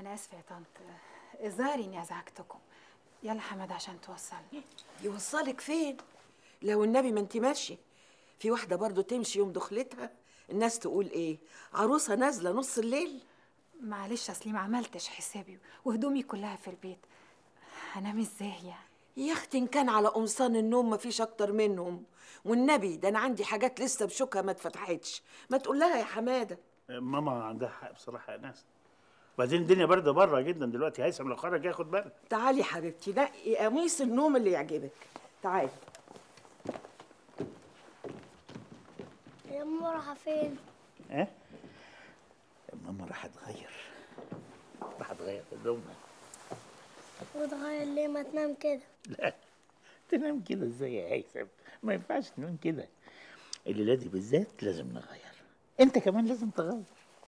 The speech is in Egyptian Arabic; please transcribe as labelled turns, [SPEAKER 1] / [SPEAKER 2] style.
[SPEAKER 1] انا اسفه يا طنط الظاهر اني ازعجتكم يلا حماد عشان توصلني
[SPEAKER 2] يوصلك فين لو النبي ما انت ماشيه في واحده برضو تمشي يوم دخلتها الناس تقول ايه عروسه نازله نص الليل
[SPEAKER 1] معلش اصلي ما عملتش حسابي وهدومي كلها في البيت هنام ازاي يعني
[SPEAKER 2] يا اختي ان كان على قمصان النوم ما فيش اكتر منهم والنبي ده انا عندي حاجات لسه بشوكها ما اتفتحتش ما تقول لها يا حماده
[SPEAKER 3] ماما عندها حق بصراحه يا ناس وبعدين الدنيا بارده بره جدا دلوقتي هيثم لو خرج ياخد بالك
[SPEAKER 2] تعالي حبيبتي نقي قميص النوم اللي يعجبك تعالي
[SPEAKER 4] يا ماما رايحة فين؟
[SPEAKER 3] ها ماما راح تغير راح تغير هدومها
[SPEAKER 4] وتغير ليه ما تنام كده
[SPEAKER 3] لا تنام كده ازاي يا هيثم ما ينفعش تنام كده الليله دي بالذات لازم نغير انت كمان لازم تغير